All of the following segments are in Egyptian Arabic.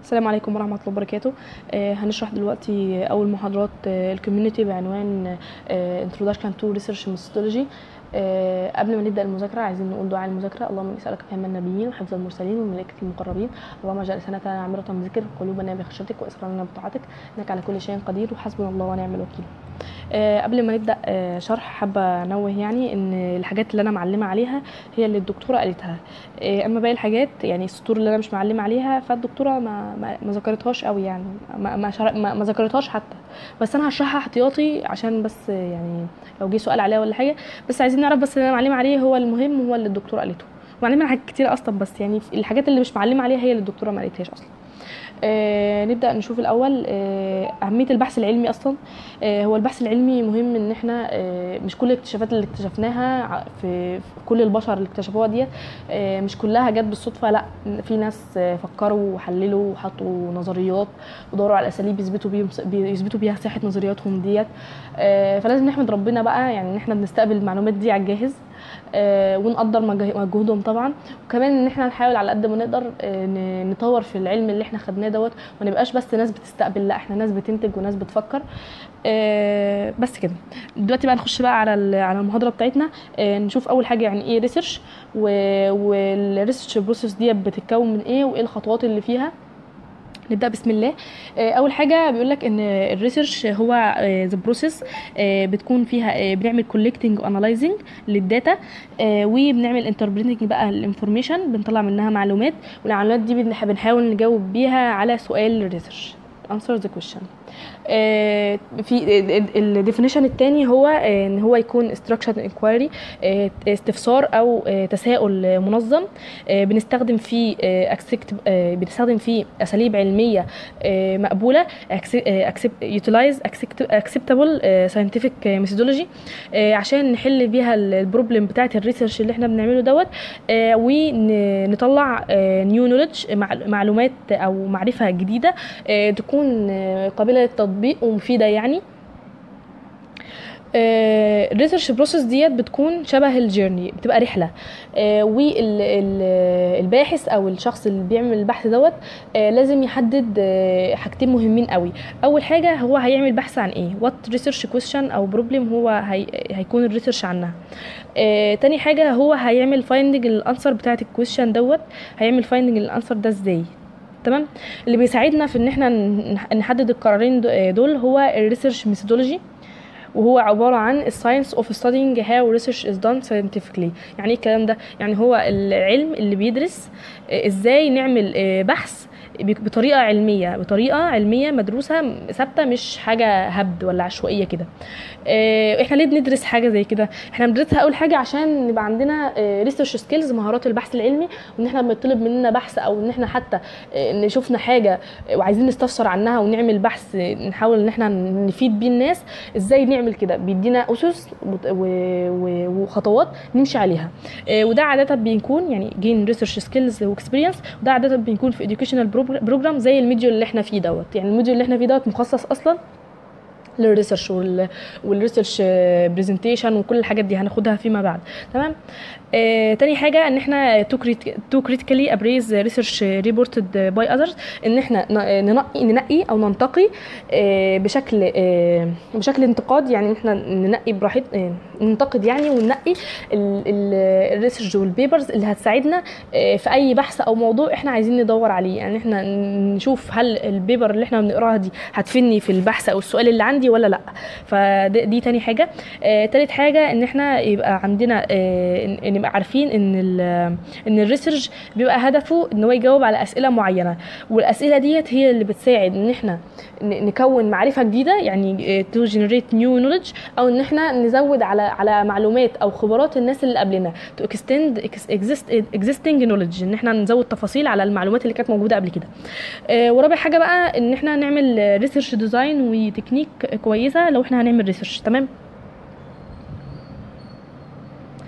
السلام عليكم ورحمة الله وبركاته آه هنشرح دلوقتي أول محاضرات آه الكوميونتي بعنوان آه Introduction to Research Methodology آه قبل ما نبدأ المذاكرة عايزين نقول دعاء المذاكرة اللهم إني أسألك فهم النبيين وحفظ المرسلين والملائكة المقربين اللهم اجعل لسانتنا عامرة بذكرك وقلوبنا بخشيتك وإسرارنا بطاعتك إنك على كل شيء قدير وحسبنا الله ونعم الوكيل آه قبل ما نبدا آه شرح حابه انوه يعني ان الحاجات اللي انا معلمه عليها هي اللي الدكتوره قالتها آه اما باقي الحاجات يعني السطور اللي انا مش معلمه عليها فالدكتوره ما ما, ما ذكرتهاش قوي يعني ما ما, شر... ما, ما ذكرتهاش حتى بس انا هشرحها احتياطي عشان بس يعني لو جه سؤال عليها ولا حاجه بس عايزين نعرف بس اللي انا معلمه عليه هو المهم هو اللي الدكتوره قالته معلمه على حاجات كتير اصلا بس يعني الحاجات اللي مش معلمه عليها هي اللي الدكتوره ما قالتهاش اصلا آه نبدا نشوف الاول آه اهميه البحث العلمي اصلا آه هو البحث العلمي مهم ان احنا آه مش كل الاكتشافات اللي اكتشفناها في, في كل البشر اللي اكتشفوها ديت آه مش كلها جت بالصدفه لا في ناس آه فكروا وحللوا وحطوا نظريات ودوروا على اساليب يثبتوا بيهم يثبتوا بيها صحه نظرياتهم ديت آه فلازم نحمد ربنا بقى يعني ان احنا بنستقبل المعلومات دي على الجاهز آه ونقدر مجهودهم طبعا وكمان ان احنا نحاول على قد ما نقدر آه نطور في العلم اللي احنا خدناه دوت ما نبقاش بس ناس بتستقبل لا احنا ناس بتنتج وناس بتفكر آه بس كده دلوقتي بقى نخش بقى على على المحاضره بتاعتنا نشوف اول حاجه يعني ايه ريسيرش والريسيرش بروسيس دي بتتكون من ايه وايه الخطوات اللي فيها نبدا بسم الله اول حاجه بيقول لك ان الريسيرش هو ذا بروسيس بتكون فيها بنعمل كولكتنج وانالايزنج للداتا وبنعمل انتربريتنج بقى الانفورميشن بنطلع منها معلومات والمعلومات دي بنحاول نجاوب بيها على سؤال الريسيرش answer the question آه في الديفينيشن الثاني هو آه ان هو يكون structured inquiry آه استفسار او تساؤل منظم بنستخدم فيه بنستخدم فيه اساليب علميه مقبوله utilize acceptable scientific methodology عشان نحل بيها البروبلم بتاعه الريسيرش اللي احنا بنعمله دوت ونطلع نيو نوليدج معلومات او معرفه جديده تكون قابله للتطبيق ومفيده يعني الريسيرش بروسيس ديت بتكون شبه الجيرني بتبقى رحله آه والباحث او الشخص اللي بيعمل البحث دوت آه لازم يحدد آه حاجتين مهمين قوي اول حاجه هو هيعمل بحث عن ايه وات ريسيرش كويشن او بروبلم هو هي هيكون الريسيرش عنها تاني حاجه هو هيعمل فايندنج الانسر بتاعت الكويشن دوت هيعمل فايندنج الانسر ده ازاي تمام اللي بيساعدنا في ان احنا نحدد القرارين دول هو الريسيرش ميثودولوجي وهو عباره عن الساينس اوف ستادينج هاو ريسيرش از دون ساينتفكلي يعني ايه الكلام ده يعني هو العلم اللي بيدرس ازاي نعمل بحث بطريقه علميه بطريقه علميه مدروسه ثابته مش حاجه هبد ولا عشوائيه كده احنا ليه بندرس حاجه زي كده احنا بندرسها اول حاجه عشان نبقى عندنا ريسيرش سكيلز مهارات البحث العلمي وان احنا بنطلب مننا بحث او ان احنا حتى شفنا حاجه وعايزين نستفسر عنها ونعمل بحث نحاول ان احنا نفيد بيه الناس ازاي نعمل كده بيدينا اسس وخطوات نمشي عليها وده عاده بيكون يعني جين ريسيرش سكيلز واكسبيرينس وده عاده بيكون في educational بروجرام زي الميديو اللي احنا فيه دوت يعني الميديو اللي احنا فيه دوت مخصص اصلا للريسيرش والريسيرش برزنتيشن وكل الحاجات دي هناخدها فيما بعد تمام آه تاني حاجه ان احنا تو كريتيكالي ابريز ريسيرش ريبورتد باي اذرز ان احنا ننقي ننقي او ننتقي آه بشكل آه بشكل انتقاد يعني احنا ننقي براحت آه ننتقد يعني وننقي الريسيرش والبيبرز اللي هتساعدنا آه في اي بحث او موضوع احنا عايزين ندور عليه يعني احنا نشوف هل البيبر اللي احنا بنقراها دي هتفيدني في البحث او السؤال اللي عندي ولا لا فدي تاني حاجه آه تالت حاجه ان احنا يبقى عندنا آه نبقى عارفين ان ان الريسيرش بيبقى هدفه ان هو يجاوب على اسئله معينه والاسئله ديت هي اللي بتساعد ان احنا نكون معرفه جديده يعني تو جنريت نيو نوليدج او ان احنا نزود على على معلومات او خبرات الناس اللي قبلنا تو اكستند اكزيستنج نوليدج ان احنا نزود تفاصيل على المعلومات اللي كانت موجوده قبل كده آه ورابع حاجه بقى ان احنا نعمل ريسيرش ديزاين وتكنيك كويسه لو احنا هنعمل ريسيرش تمام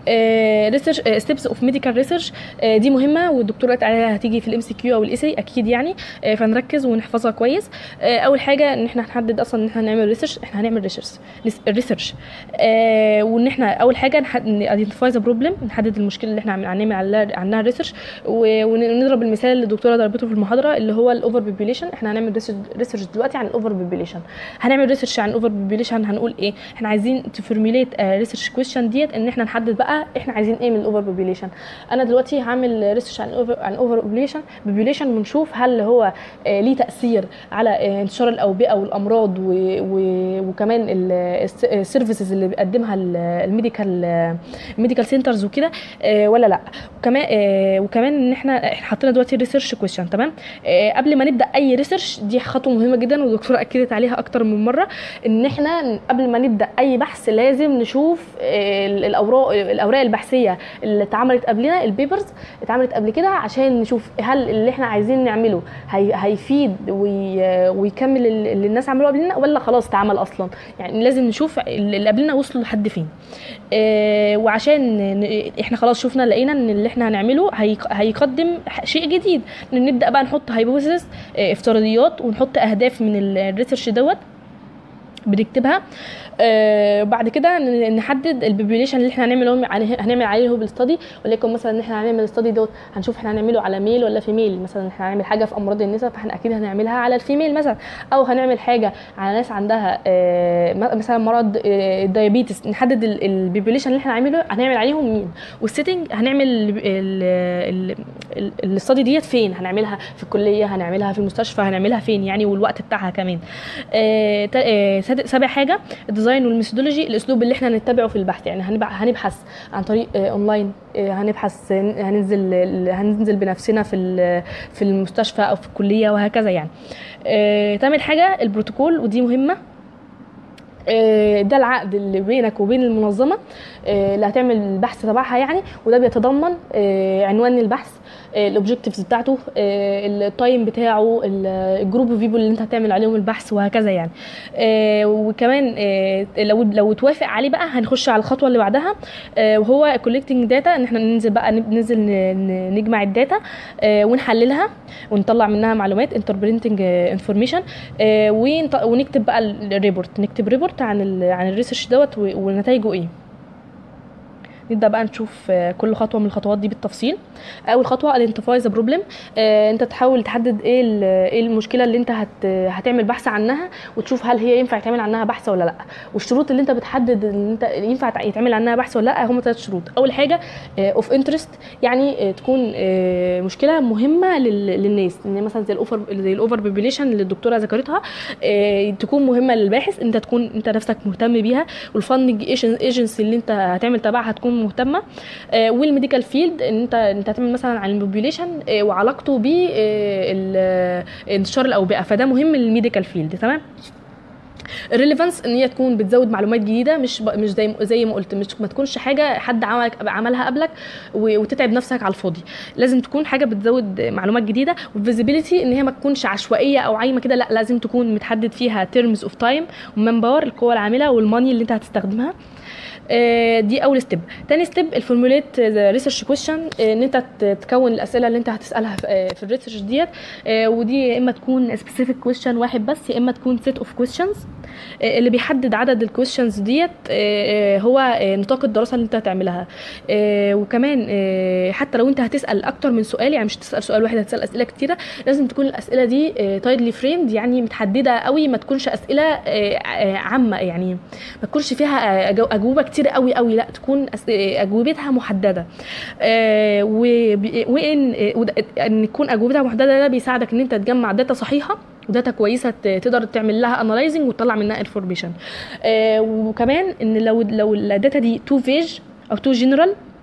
ريسيرش ستيبس اوف ميديكال ريسيرش دي مهمه والدكتوره قالت عليها هتيجي في الام سي كيو او الايسي اكيد يعني آه، فنركز ونحفظها كويس آه، اول حاجه ان احنا هنحدد اصلا ان احنا هنعمل ريسيرش احنا هنعمل ريسيرش ريسيرش وان احنا اول حاجه ايدنتيفاي ذا بروبلم نحدد المشكله اللي احنا هنعمل عليها عنها ريسيرش ونضرب المثال اللي الدكتوره ضربته في المحاضره اللي هو الاوفر بوبيليشن احنا هنعمل ريسيرش دلوقتي عن الاوفر بوبيليشن هنعمل ريسيرش عن الاوفر بوبيليشن هنقول ايه احنا عايزين تفورميليت ريسيرش كويشن ديت ان احنا نحدد بقى احنا عايزين ايه من الاوفر بوبيليشن انا دلوقتي هعمل ريسيرش عن الاوفر عن الاوفر بوبيليشن بوبيليشن ونشوف هل هو آه، ليه تاثير على آه، انتشار الاوبئه والامراض و... و... وكمان السيرفيسز اللي بيقدمها ال- الميديكال الميديكال سنترز وكده آه، ولا لا وكمان آه، وكمان ان احنا احنا حطينا دلوقتي ريسيرش كويشن تمام آه، قبل ما نبدا اي ريسيرش دي خطوه مهمه جدا والدكتوره اكدت عليها اكتر من مره ان احنا قبل ما نبدا اي بحث لازم نشوف آه، الاوراق الاوراق البحثيه اللي اتعملت قبلنا البيبرز اتعملت قبل كده عشان نشوف هل اللي احنا عايزين نعمله هي هيفيد وي ويكمل اللي الناس عملوه قبلنا ولا خلاص اتعمل اصلا يعني لازم نشوف اللي قبلنا وصلوا لحد فين آه، وعشان ن- احنا خلاص شفنا لقينا ان اللي احنا هنعمله هيق- هيقدم ح- شيء جديد نبدا بقى نحط هايبوثيسز افتراضيات ونحط اهداف من ال- الريسيرش دوت بنكتبها آه بعد كده ن- نحدد البوبيليشن اللي احنا هنعمله عليه هنعمل عليه هو الاستادي وليكن مثلا ان احنا هنعمل الاستادي دوت هنشوف احنا هنعمله على ميل ولا فيميل مثلا احنا هنعمل حاجه في امراض النساء فاحنا اكيد هنعملها على الفيميل مثلا او هنعمل حاجه على ناس عندها آه م- مثلا مرض آه الدايابيتس نحدد البوبيليشن اللي احنا هنعمله هنعمل عليهم مين والسيتنج هنعمل الاستادي ديت فين هنعملها في الكليه هنعملها في المستشفى هنعملها فين يعني والوقت بتاعها كمان آه، تا- آه، ساد- سابع حاجه الديزاين والميثودولوجي الاسلوب اللي احنا هنتبعه في البحث يعني هنبع- هنبحث عن طريق آه، اونلاين آه، هنبحث آه، هننزل هننزل بنفسنا في ال- في المستشفى او في الكليه وهكذا يعني آه، تامن حاجه البروتوكول ودي مهمه آه، ده العقد اللي بينك وبين المنظمه آه، اللي هتعمل البحث تبعها يعني وده بيتضمن آه، عنوان البحث الاوبجكتيفز بتاعته آه، التايم بتاعه ال- الجروب اوف بيبول اللي انت هتعمل عليهم البحث وهكذا يعني آه، وكمان آه، لو لو توافق عليه بقى هنخش على الخطوه اللي بعدها آه، وهو كولكتنج داتا ان احنا ننزل بقى ننزل ن- ن- نجمع الداتا آه، ونحللها ونطلع منها معلومات انتربرينتنج انفورميشن ونكتب بقى الريبورت نكتب ريبورت عن ال عن الريسيرش دوت و- ونتائجه ايه نبدا بقى نشوف آه، كل خطوه من الخطوات دي بالتفصيل اول خطوه identify the problem آه، انت تحاول تحدد ايه ال- ايه المشكله اللي انت هت هتعمل بحث عنها وتشوف هل هي ينفع يتعمل عنها بحث ولا لا والشروط اللي انت بتحدد ان انت ينفع يتعمل عنها بحث ولا لا هم ثلاث شروط اول حاجه اوف انترست يعني آه، تكون آه، مشكله مهمه لل- للناس ان مثلا زي الاوفر زي الاوفر بوبيليشن اللي الدكتوره ذكرتها آه، تكون مهمه للباحث انت تكون انت نفسك مهتم بيها والفاندنج ايجنسي اللي انت هتعمل تبعها تكون مهتمه آه، والميديكال فيلد ان انت انت هتعمل مثلا عن البوبيليشن آه، وعلاقته بانتشار الاوبئه فده مهم للميديكال فيلد تمام الريليفانس ان هي تكون بتزود معلومات جديده مش ب... مش زي زي ما قلت مش ما تكونش حاجه حد عمل عملها قبلك و... وتتعب نفسك على الفاضي لازم تكون حاجه بتزود معلومات جديده والفيزيبيليتي ان هي ما تكونش عشوائيه او عايمه كده لا لازم تكون متحدد فيها تيرمز اوف تايم ومان باور القوه العامله والماني اللي انت هتستخدمها آه، دي اول ستيب تاني ستيب الفورموليت ريسيرش كويشن ان انت ت- تكون الاسئله اللي انت هتسالها في, آه، في الريسيرش ديت آه، ودي يا اما تكون سبيسيفيك كويشن واحد بس يا اما تكون سيت اوف كويشنز اللي بيحدد عدد الكويشنز ديت آه، آه، هو آه، نطاق الدراسه اللي انت هتعملها آه، وكمان آه، حتى لو انت هتسال اكتر من سؤال يعني مش تسال سؤال واحد هتسال اسئله كتيره لازم تكون الاسئله دي تايدلي فريمد يعني متحدده قوي ما تكونش اسئله آه، آه، عامه يعني ما تكونش فيها آه، أجو- اجوبه كتير قوي قوي لا تكون أس- آه، اجوبتها محدده آه، وب- وان آه، وده- ان تكون اجوبتها محدده ده بيساعدك ان انت تجمع داتا صحيحه وداتا كويسه ت- تقدر تعمل لها انالايزنج وتطلع منها انفورميشن وكمان ان لو لو الداتا دي تو فيج او تو جنرال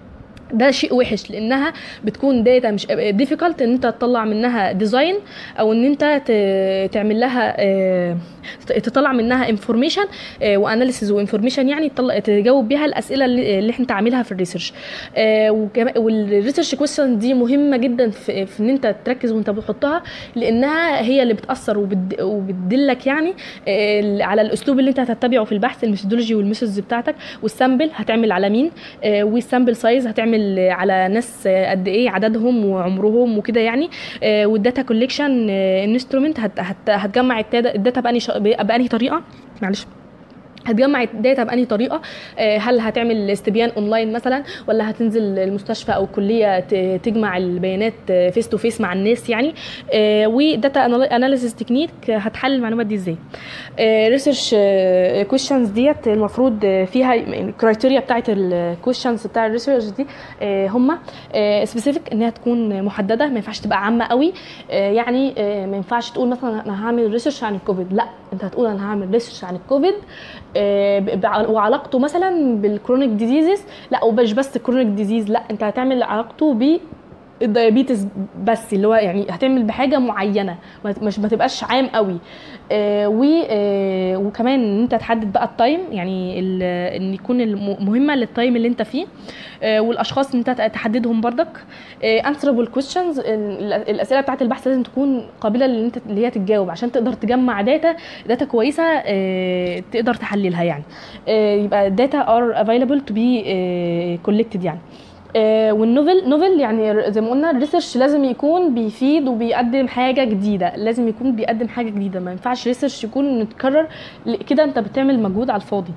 ده شيء وحش لانها بتكون داتا مش ديفيكالت ان انت تطلع منها ديزاين او ان انت ت- تعمل لها آه، تطلع منها انفورميشن واناليسيز وانفورميشن يعني تطلع تجاوب بيها الاسئله اللي اللي انت عاملها في الريسيرش والريسيرش كويستشن دي مهمه جدا في, في ان انت تركز وانت بتحطها لانها هي اللي بتاثر وبت- وبتدلك يعني آه، على الاسلوب اللي انت هتتبعه في البحث الميثودولوجي والميثودز بتاعتك والسامبل هتعمل على مين آه، والسامبل سايز هتعمل على ناس آه، قد ايه عددهم وعمرهم وكده يعني آه، والداتا كوليكشن انسترومنت هتجمع الداتا الداتا بأني ش- بأني طريقه معلش هتجمع الداتا بأني طريقه آه، هل هتعمل استبيان اونلاين مثلا ولا هتنزل المستشفى او الكليه ت- تجمع البيانات فيس تو فيس مع الناس يعني آه، وداتا اناليسيس تكنيك هتحلل المعلومات دي ازاي ريسيرش كويشنز ديت المفروض آه، فيها الكرايتيريا بتاعت الكويشنز بتاع الريسيرش دي آه، هم سبيسيفيك انها تكون محدده ما ينفعش تبقى عامه قوي آه، يعني آه، ما ينفعش تقول مثلا انا هعمل ريسيرش عن الكوفيد لا انت هتقول انا هعمل ريسيرش عن الكوفيد آه، ب- بع- وعلاقته مثلا بالكرونيك ديزيزز لا ومش بس الكرونيك ديزيز لا انت هتعمل علاقته ب الديابيتس بس اللي هو يعني هتعمل بحاجه معينه ما- مش ما تبقاش عام قوي آه و آه وكمان ان انت تحدد بقى التايم يعني ال- ان يكون الم- مهمه للتايم اللي انت فيه آه والاشخاص اللي انت تحددهم بردك انسربل كويشنز الاسئله بتاعت البحث لازم تكون قابله اللي انت اللي هي تتجاوب عشان تقدر تجمع داتا داتا كويسه آه تقدر تحللها يعني آه يبقى داتا ار افيلبل تو بي كولكتد يعني آه، والنوفل نوفل يعني زي ما قلنا الريسيرش لازم يكون بيفيد وبيقدم حاجه جديده لازم يكون بيقدم حاجه جديده ما ينفعش ريسيرش يكون متكرر ل- كده انت بتعمل مجهود على الفاضي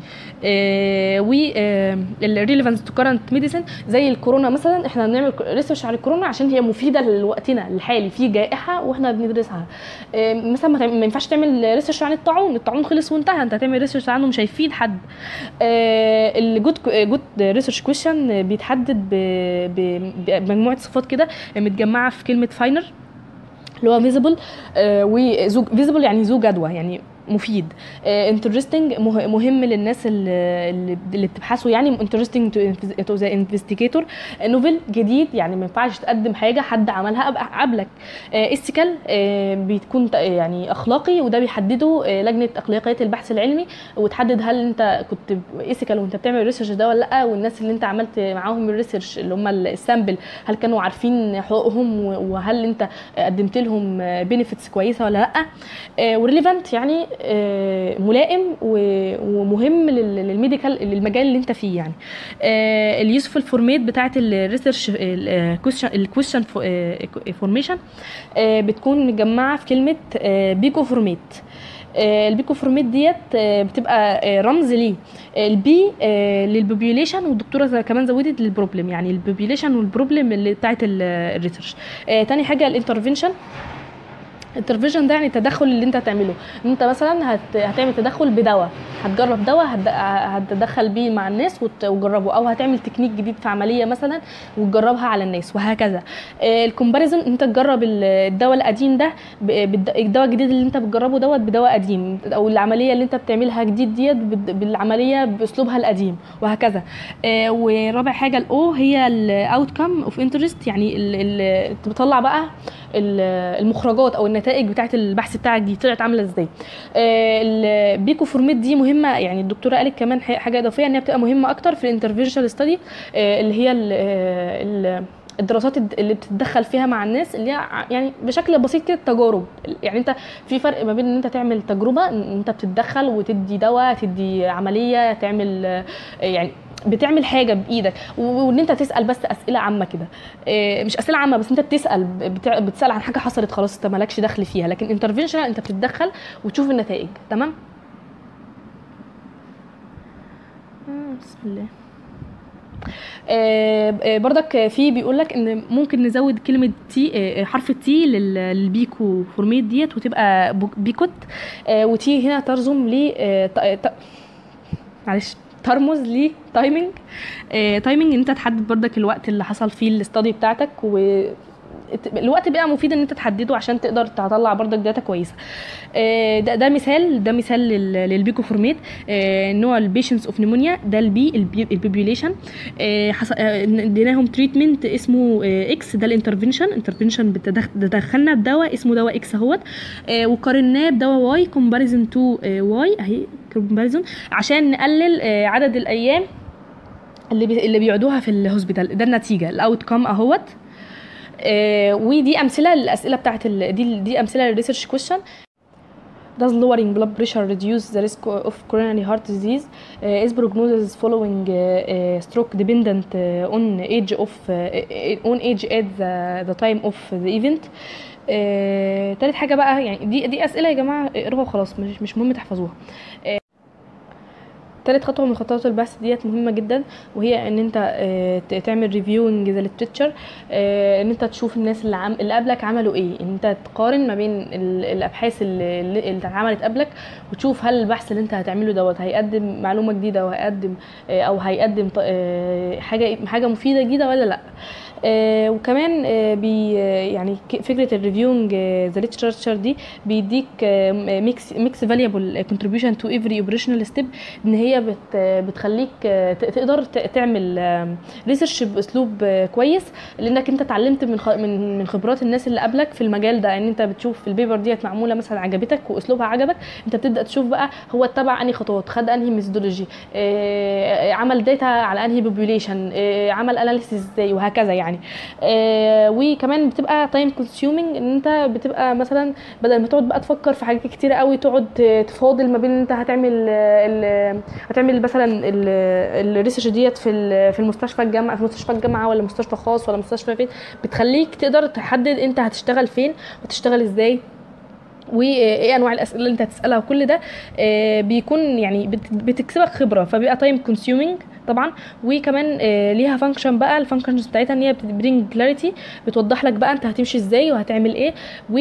و الريليفانس تو كارنت ميديسن زي الكورونا مثلا احنا بنعمل ريسيرش على الكورونا عشان هي مفيده لوقتنا الحالي في جائحه واحنا بندرسها آه، مثلا ما تعمل- ما ينفعش تعمل ريسيرش عن الطاعون الطاعون خلص وانتهى انت هتعمل ريسيرش عنه مش هيفيد حد الجود جود ريسيرش كويشن بيتحدد ب- ب- بمجموعه صفات كده متجمعه في كلمه فاينر اللي هو فيزيبل وذو فيزيبل يعني ذو جدوى يعني مفيد انترستنج مهم للناس اللي, اللي- اللي بتبحثوا يعني انترستنج تو ذا انفستيجيتور نوفل جديد يعني ما ينفعش تقدم حاجه حد عملها قبل- قبلك استيكال بتكون ت- يعني اخلاقي وده بيحدده آه، لجنه اخلاقيات البحث العلمي وتحدد هل انت كنت ايثيكال وانت بتعمل الريسيرش ده ولا لا والناس اللي انت عملت معاهم الريسيرش اللي هم السامبل هل كانوا عارفين حقوقهم وهل انت قدمت لهم بينيفيتس كويسه ولا لا وريليفنت يعني آه، ملائم و- ومهم لل- للميديكال للمجال اللي انت فيه يعني اليوسفول فورميت بتاعت الريسيرش الكويشن فورميشن بتكون متجمعه في كلمه بيكو فورميت البيكو فورميت ديت آه، بتبقى آه، رمز ليه البي للبوبيوليشن والدكتوره زي- كمان زودت للبروبلم يعني البوبيوليشن والبروبلم اللي بتاعت الريسيرش تاني حاجه الانترفنشن الانترفيجن ده يعني التدخل اللي انت هتعمله انت مثلا هت... هتعمل تدخل بدواء هتجرب دواء هت... هتدخل بيه مع الناس وت... وتجربه او هتعمل تكنيك جديد في عمليه مثلا وتجربها على الناس وهكذا الكومباريزون انت تجرب ال- الدواء القديم ده ب... بالد- الدواء الجديد اللي انت بتجربه دوت بدواء قديم او العمليه اللي انت بتعملها جديد ديت بال- بالعمليه باسلوبها القديم وهكذا آه، ورابع حاجه الاو هي الاوت كام اوف انترست يعني ال... ال... بتطلع بقى ال- المخرجات او النتائج بتاعه البحث بتاعك دي طلعت عامله ازاي آه، البيكو فورميت دي مهمه يعني الدكتوره قالت كمان ح- حاجه اضافيه ان هي بتبقى مهمه اكتر في الانترفيشنال ستادي اللي هي ال- آه، ال- الدراسات الد- اللي بتتدخل فيها مع الناس اللي هي ع- يعني بشكل بسيط كده تجارب يعني انت في فرق ما بين ان انت تعمل تجربه ان انت بتتدخل وتدي دواء تدي عمليه تعمل آه، يعني بتعمل حاجه بايدك و- وان انت تسال بس اسئله عامه كده إيه، مش اسئله عامه بس انت بتسال بتع- بتسال عن حاجه حصلت خلاص انت مالكش دخل فيها لكن انترفنشنال انت بتتدخل وتشوف النتائج تمام آه، بسم الله آه، آه، برضك في بيقول لك ان ممكن نزود كلمه تي آه، حرف التي للبيكو فورميت ديت وتبقى بو- بيكوت آه، وتي هنا ترزم ل آه، ت- ت- معلش ترمز ل تايمنج تايمنج ان انت تحدد برضك الوقت اللي حصل فيه الاستادي بتاعتك و الوقت بقى مفيد ان انت تحدده عشان تقدر تطلع برضك داتا كويسه آه، ده, ده مثال ده مثال لل- للبيكو فورميت آه، نوع البيشنتس اوف نيمونيا ده البي البوبيوليشن اديناهم تريتمنت اسمه آه، اكس ده الانترفنشن انترفنشن دخلنا بدواء اسمه دواء اكس اهوت آه، وقارناه بدواء واي كومباريزن تو واي اهي كومباريزن عشان نقلل آه، عدد الايام اللي بي... اللي بيقعدوها في الهوسبيتال ده النتيجه الاوت كام اهوت آه، ودي امثله للاسئله بتاعت ال... دي دي امثله للريسيرش كويشن Does lowering blood pressure reduce the risk of coronary heart disease? Uh, is prognosis following uh, uh, stroke dependent uh, on age of uh, on age at the, the time of the event? Uh, تالت حاجة بقى يعني دي دي أسئلة يا جماعة اقروها وخلاص مش مش مهم تحفظوها. تالت خطوه من خطوات البحث ديت مهمه جدا وهي ان انت آه، ت- تعمل ريفيونج ذا ليتريتشر ان انت تشوف الناس اللي عم... اللي قبلك عملوا ايه ان انت تقارن ما بين ال- الابحاث اللي, اللي اللي اتعملت قبلك وتشوف هل البحث اللي انت هتعمله دوت هيقدم معلومه جديده وهيقدم آه، او هيقدم ط- آه، حاجه حاجه مفيده جديده ولا لا آه وكمان آه بي آه، يعني ك- فكره الريفيونج ذا ليترشر دي بيديك ميكس ميكس فاليبل كونتريبيوشن تو افري اوبريشنال ستيب ان هي بت بتخليك آه، ت- تقدر ت- تعمل ريسيرش باسلوب آه، كويس لانك انت اتعلمت من خ- من من خبرات الناس اللي قبلك في المجال ده ان انت بتشوف البيبر ديت معموله مثلا عجبتك واسلوبها عجبك انت بتبدا تشوف بقى هو اتبع انهي خطوات خد انهي ميثودولوجي عمل داتا على انهي بوبوليشن عمل اناليسيس ازاي وهكذا يعني آه، وكمان بتبقى تايم كونسيومينج ان انت بتبقى مثلا بدل ما تقعد بقى تفكر في حاجات كتيره قوي تقعد ت- تفاضل ما بين ان انت هتعمل آه، ال- هتعمل مثلا الريسيرش ديت في ال- في المستشفى الجامعه في مستشفى الجامعه ولا مستشفى خاص ولا مستشفى فين بتخليك تقدر تحدد انت هتشتغل فين وتشتغل ازاي وايه انواع الاسئله اللي انت هتسالها وكل ده آه، بيكون يعني بت- بتكسبك خبره فبيبقى تايم كونسيومينج طبعا وكمان آه، ليها فانكشن بقى الفانكشنز بتاعتها ان هي بتبرينج كلاريتي بتوضح لك بقى انت هتمشي ازاي وهتعمل ايه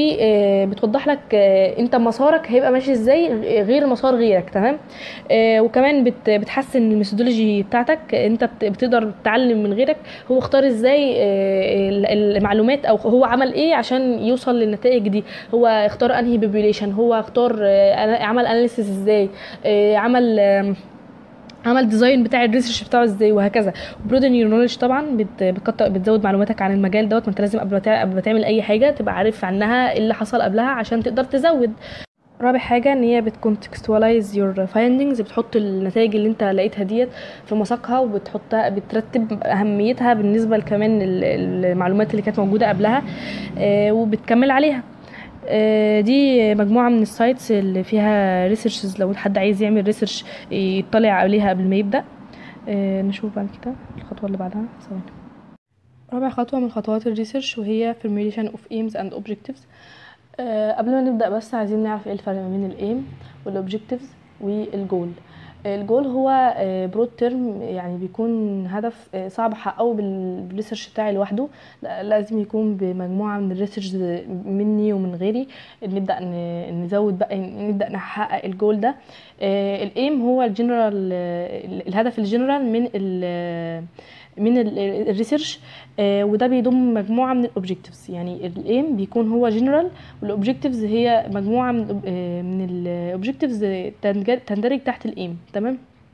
وبتوضح لك آه، انت مسارك هيبقى ماشي ازاي غير مسار غيرك تمام آه، وكمان بت- بتحسن الميثودولوجي بتاعتك انت بت- بتقدر تتعلم من غيرك هو اختار ازاي آه، ال- المعلومات او هو عمل ايه عشان يوصل للنتائج دي هو اختار انهي بوبوليشن هو اختار آه، عمل اناليسيس ازاي آه، عمل آم، عمل ديزاين بتاع الريسيرش بتاعه ازاي وهكذا برودن يور نولج طبعا بت- بتكتر بتزود معلوماتك عن المجال دوت ما انت لازم قبل ما تع- قبل ما تعمل اي حاجه تبقى عارف عنها ايه اللي حصل قبلها عشان تقدر تزود رابع حاجة ان هي بتكونتكستواليز يور فايندنجز بتحط النتائج اللي انت لقيتها ديت في مساقها وبتحطها بترتب اهميتها بالنسبة لكمان ال- المعلومات اللي كانت موجودة قبلها آه، وبتكمل عليها آه، دي مجموعة من السايتس اللي فيها ريسيرشز لو حد عايز يعمل ريسيرش يطلع عليها قبل ما يبدأ آه، نشوف بعد كده الخطوة اللي بعدها ثواني رابع خطوة من خطوات الريسيرش وهي formulation of aims and objectives آه، قبل ما نبدأ بس عايزين نعرف ايه الفرق ما بين الايم والاوبجكتيفز والجول الجول هو برود تيرم يعني بيكون هدف آه، صعب احققه بال- بالريسيرش بتاعي لوحده لا- لازم يكون بمجموعه من الريسيرش مني ومن غيري نبدا ن- نزود بقى نبدا نحقق الجول ده آه، الايم هو الجنرال الهدف الجنرال من ال من ال- الريسيرش آه، وده بيضم مجموعه من الاوبجكتيفز يعني الايم بيكون هو جنرال والاوبجكتيفز هي مجموعه من ال- آه، من الاوبجكتيفز تندرج تحت الايم تمام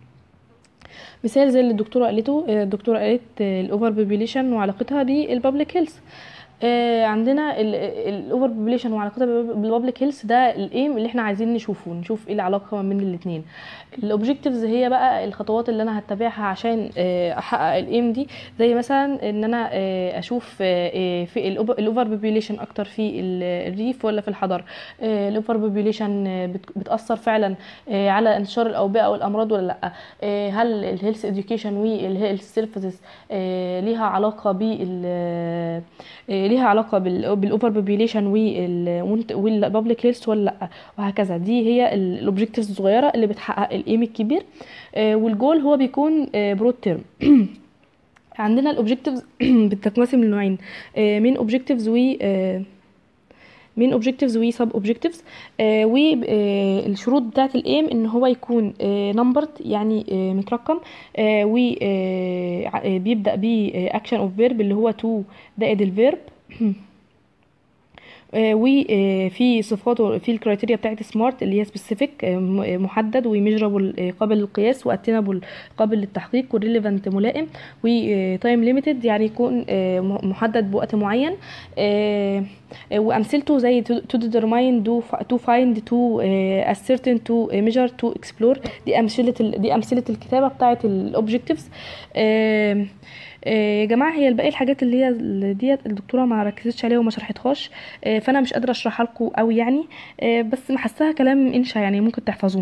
مثال زي اللي الدكتوره قالته آه، الدكتوره قالت الاوفر بوبيليشن وعلاقتها بالبابليك هيلث عندنا الاوفر بوبيليشن وعلاقتها بالبابليك هيلث ده الايم اللي احنا عايزين نشوفه نشوف ايه العلاقه ما بين الاثنين الاوبجكتيفز هي بقى الخطوات اللي انا هتبعها عشان آه، احقق الايم دي زي مثلا ان انا آه، اشوف آه، آه، في الاوفر بوبيليشن اكتر في ال- الريف ولا في الحضر الاوفر بوبيليشن بتاثر فعلا آه، على انتشار الاوبئه والامراض ولا لا آه، هل الهيلث اديوكيشن والهيلث سيرفيسز ليها علاقه بال آه، ليها علاقه بالاوفر بوبيليشن والبابليك هيلث ولا لا وهكذا دي هي الاوبجكتيفز الصغيره اللي بتحقق الايم الكبير آه، والجول هو بيكون برود تيرم عندنا الاوبجكتيفز بتتقسم لنوعين مين اوبجكتيفز و مين اوبجكتيفز و سب اوبجكتيفز والشروط بتاعه الايم ان هو يكون نمبرد يعني آه، مترقم وبيبدا باكشن اوف فيرب اللي هو تو زائد الفيرب وفي صفات في الكرايتيريا بتاعت سمارت اللي هي سبيسيفيك محدد وميجرابل قابل للقياس واتينابل قابل للتحقيق والريليفنت ملائم وتايم ليميتد يعني يكون آه، م- محدد بوقت معين آه، آه، وامثلته زي to determine to to find to آه، ascertain to measure to explore دي امثله ال- دي امثله الكتابه بتاعه الاوبجكتيفز يا جماعه هي الباقي الحاجات اللي هي اللي ديت الدكتوره ما ركزتش عليها وما شرحتهاش آه، فانا مش قادره اشرحها لكم قوي يعني آه، بس محسها كلام انشا يعني ممكن تحفظوه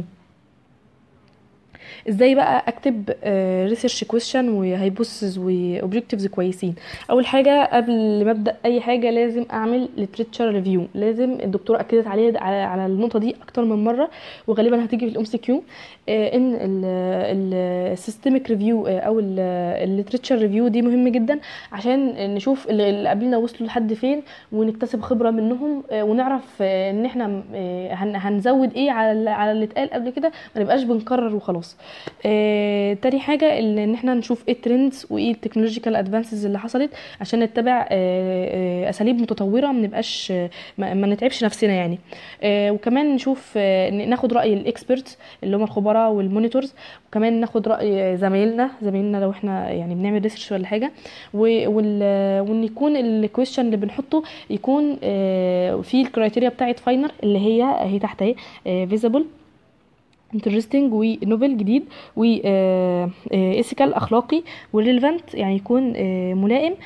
ازاي بقى اكتب ريسيرش كويشن وهايبوثيسز واوبجكتيفز كويسين اول حاجه قبل ما ابدا اي حاجه لازم اعمل لتريتشر ريفيو لازم الدكتوره اكدت عليه على, على النقطه دي اكتر من مره وغالبا هتيجي في الام سي كيو ان السيستميك ريفيو او الليتريتشر ريفيو دي مهم جدا عشان نشوف اللي اللي قبلنا وصلوا لحد فين ونكتسب خبره منهم آه، ونعرف آه، ان احنا آه، هن- هنزود ايه على اللي- على اللي اتقال قبل كده ما نبقاش بنكرر وخلاص آه، تاني حاجه ال- ان احنا نشوف ايه الترندز وايه التكنولوجيكال ادفانسز اللي حصلت عشان نتبع آه، آه، اساليب متطوره ما نبقاش آه، ما ما نتعبش نفسنا يعني آه، وكمان نشوف آه، ن- ناخد راي الاكسبرتس اللي هم الخبراء والمونيتورز وكمان ناخد راي زمايلنا زمايلنا لو احنا يعني بنعمل ريسيرش ولا حاجه و- وال- وان يكون الكويشن اللي بنحطه يكون آه، في الكرايتيريا بتاعت فاينر اللي هي اهي تحت اهي فيزبل انترستنج ونوفل جديد و ايثيكال اخلاقي وريليفنت يعني يكون آه، ملائم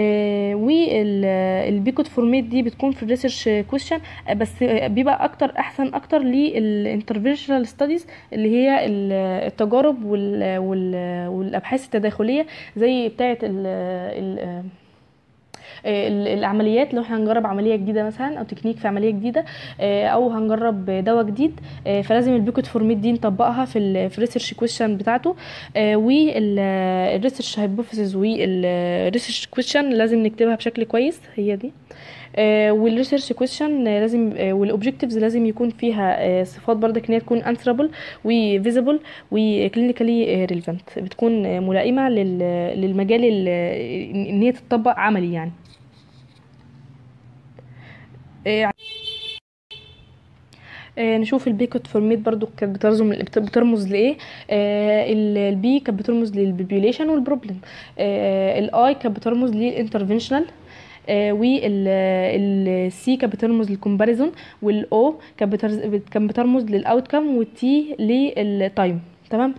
والبيكوت فورميت دي بتكون في الريسيرش كويشن بس آه، بيبقى اكتر احسن اكتر للانترفنشنال ستاديز اللي هي ال- التجارب وال- وال- والابحاث التداخليه زي بتاعه ال ال- ال- العمليات لو احنا هنجرب عمليه جديده مثلا او تكنيك في عمليه جديده آه، او هنجرب دواء جديد آه، فلازم البيكوت فورميت دي نطبقها في ال في الريسيرش كويشن بتاعته والريسيرش هايبوثيسز والريسيرش كويشن لازم نكتبها بشكل كويس هي دي والريسيرش كويشن لازم والاوبجكتيفز لازم يكون فيها آه، صفات برضك ان هي تكون انسربل وفيزبل وكلينيكالي ريليفنت بتكون آه، ملائمه لل- للمجال ال- ان هي تتطبق عملي يعني آه، آه، نشوف البيكوت فورميت برضو كانت بترمز بترمز لايه آه، ال- البي كانت بترمز للبوبيوليشن والبروبلم الاي كانت بترمز للانترفنشنال والسي كانت بترمز للكومباريزون والاو كانت بترز- بت- كانت بترمز للاوتكم والتي للتايم تمام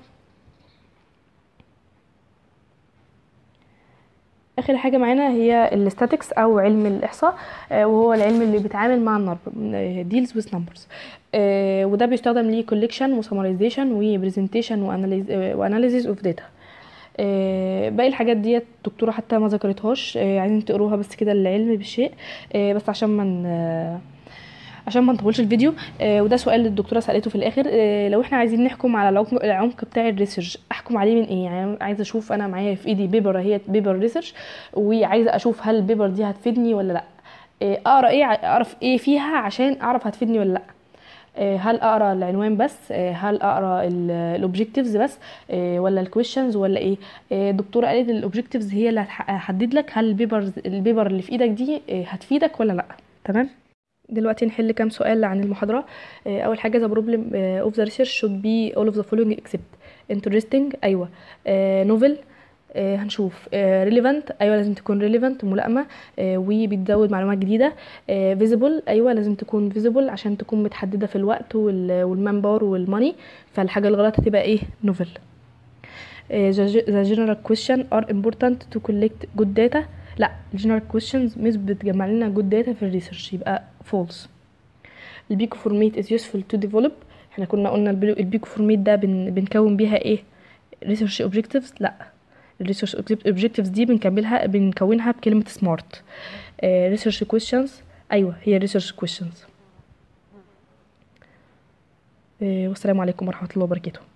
اخر حاجه معانا هي الاستاتكس او علم الاحصاء آه، وهو العلم اللي بيتعامل مع النمبر ديلز with numbers آه، وده بيستخدم ليه collection وسمرايزيشن وبرزنتيشن واناليزيز اوف داتا باقي الحاجات ديت الدكتوره حتى ما ذكرتهاش آه، عايزين تقروها بس كده العلم بالشيء آه، بس عشان ما ن- عشان ما نطولش الفيديو آه، وده سؤال الدكتوره سالته في الاخر آه، لو احنا عايزين نحكم على العمق, العمق بتاع الريسيرش احكم عليه من ايه يعني أنا عايزه اشوف انا معايا في ايدي بيبر هي بيبر ريسيرش وعايزه اشوف هل البيبر دي هتفيدني ولا لا آه، اقرا ايه اعرف ايه فيها عشان اعرف هتفيدني ولا لا آه، هل اقرا العنوان بس آه، هل اقرا الاوبجكتيفز بس آه، ولا الكويشنز ولا ايه آه، الدكتوره قالت الاوبجكتيفز هي اللي هتح- هتحدد لك هل البيبر البيبر اللي في ايدك دي آه، هتفيدك ولا لا تمام دلوقتي نحل كام سؤال عن المحاضرة آه، أول حاجة the problem آه، of the research should be all of the following except interesting أيوة آه، novel آه، هنشوف آه، relevant أيوة لازم تكون relevant ملائمة آه، وبتزود معلومات جديدة آه، visible أيوة لازم تكون visible عشان تكون متحددة في الوقت والمان باور والماني فالحاجة الغلط هتبقى ايه novel آه، the the general question are important to collect good data لا الجنرال questions مش بتجمع لنا good data في الريسيرش يبقى false البيكو فورميت is useful to develop احنا كنا قلنا البلو- البيكو فورميت ده بن بنكون بيها ايه research objectives لا الريسيرش objectives دي بنكملها بنكونها بكلمة smart آه research questions ايوه هي research questions آه والسلام عليكم ورحمة الله وبركاته